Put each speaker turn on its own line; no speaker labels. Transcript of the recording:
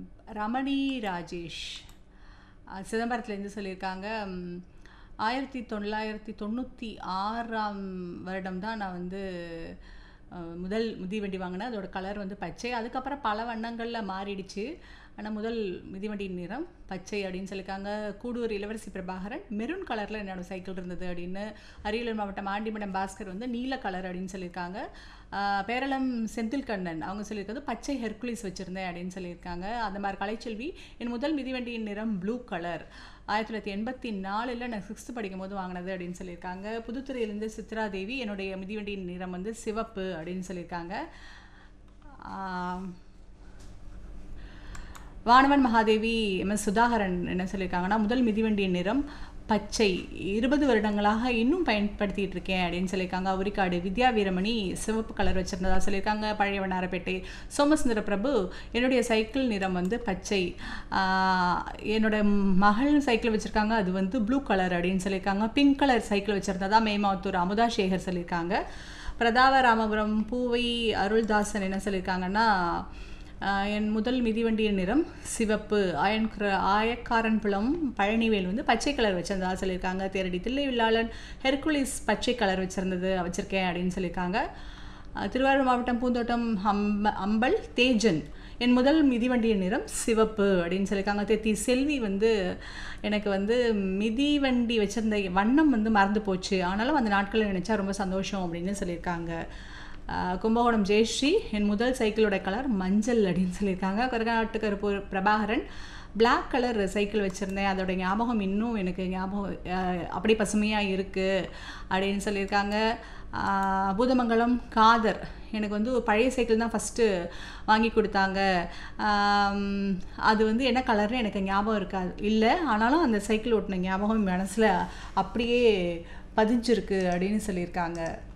ரமணி ராஜேஷ் அஹ், சிதம்பரத்துலேருந்து சொல்லியிருக்காங்க ம், ஆயிரத்தி தொள்ளாயிரத்தி தொண்ணூற்றி ஆறாம் வருடம் தான் நான் வந்து அஹ், முதல் மிதிவண்டி வாங்கினேன் அதோட கலர் வந்து பச்சை அதுக்கப்புறம் பல வண்ணங்களில் மாறிடுச்சு ஆனால் முதல் மிதிவண்டியின் நிறம் பச்சை அப்படின்னு சொல்லியிருக்காங்க கூடூர் இளவரசி பிரபாகரன் மெரூன் கலரில் என்னோட சைக்கிள் இருந்தது அப்படின்னு அரியலூர் மாவட்டம் ஆண்டிமடம் பாஸ்கர் வந்து நீல கலர் அப்படின்னு சொல்லியிருக்காங்க ஆஹ் பேரளம் செந்தில் கண்ணன் அவங்க சொல்லியிருக்கிறது பச்சை ஹெர்குலிஸ் வச்சுருந்தேன் அப்படின்னு சொல்லியிருக்காங்க அந்த மாதிரி கலைச்செல்வி என் முதல் மிதிவண்டியின் நிறம் ப்ளூ கலர் ஆயிரத்தி தொள்ளாயிரத்தி எண்பத்தி நாலில் நான் சிக்ஸ்த்து படிக்கும் போது வாங்கினது அப்படின்னு சொல்லியிருக்காங்க புதுத்துறையிலேருந்து சித்ரா தேவி என்னுடைய மிதிவண்டியின் நிறம் வந்து சிவப்பு அப்படின்னு சொல்லியிருக்காங்க ஆம், வானவன் மகாதேவி எம் எஸ் சுதாகரன் என்ன சொல்லியிருக்காங்கன்னா முதல் மிதிவண்டியின் நிறம் பச்சை இருபது வருடங்களாக இன்னும் பயன்படுத்திட்டு இருக்கேன் அப்படின்னு சொல்லியிருக்காங்க உரிக்காடு வித்யா வீரமணி சிவப்பு கலர் வச்சிருந்ததா சொல்லியிருக்காங்க பழைய வண்ணாரப்பேட்டை சோமசுந்தர பிரபு என்னுடைய சைக்கிள் நிறம் வந்து பச்சை ஆஹ், என்னோட மகள் சைக்கிள் வச்சுருக்காங்க அது வந்து ப்ளூ கலர் அப்படின்னு சொல்லியிருக்காங்க பிங்க் கலர் சைக்கிள் வச்சுருந்ததா மேமாத்தூர் அமுதா சேகர் சொல்லியிருக்காங்க பிரதாப ராமபுரம் பூவை அருள்தாசன் என்ன சொல்லியிருக்காங்கன்னா ஆஹ் என் முதல் மிதிவண்டியின் நிறம் சிவப்பு ஆயன்கிற ஆயக்காரன்புலம் பழனிவேல் வந்து பச்சை கலர் வச்சிருந்ததா சொல்லியிருக்காங்க தேரடி தில்லை வில்லாளன் ஹெர்குலிஸ் பச்சை கலர் வச்சிருந்தது வச்சிருக்கேன் அப்படின்னு சொல்லியிருக்காங்க ஆஹ் திருவாரூர் மாவட்டம் பூந்தோட்டம் அம்ப அம்பல் தேஜன் என் முதல் மிதிவண்டியின் நிறம் சிவப்பு அப்படின்னு சொல்லியிருக்காங்க தேத்தி செல்வி வந்து எனக்கு வந்து மிதிவண்டி வச்சிருந்த வண்ணம் வந்து மறந்து போச்சு ஆனாலும் அந்த நாட்களை நினச்சா ரொம்ப சந்தோஷம் அப்படின்னு சொல்லியிருக்காங்க ஆஹ் கும்பகோணம் ஜெயஸ்ரீ என் முதல் சைக்கிளோட கலர் மஞ்சள் அப்படின்னு சொல்லியிருக்காங்க கருநாட்டு கருப்பு பிரபாகரன் Black கலர் சைக்கிள் வச்சுருந்தேன் அதோட ஞாபகம் இன்னும் எனக்கு ஞாபகம் ஆஹ் அப்படி பசுமையாக இருக்குது அப்படின்னு சொல்லியிருக்காங்க ஆஹ் பூதமங்கலம் காதர் எனக்கு வந்து ஒரு பழைய சைக்கிள் தான் ஃபஸ்ட்டு வாங்கி கொடுத்தாங்க ஆம், அது வந்து என்ன கலர்னு எனக்கு ஞாபகம் இருக்காது இல்லை ஆனாலும் அந்த சைக்கிள் ஓட்டின ஞாபகம் மனசில் அப்படியே பதிஞ்சிருக்கு அப்படின்னு சொல்லியிருக்காங்க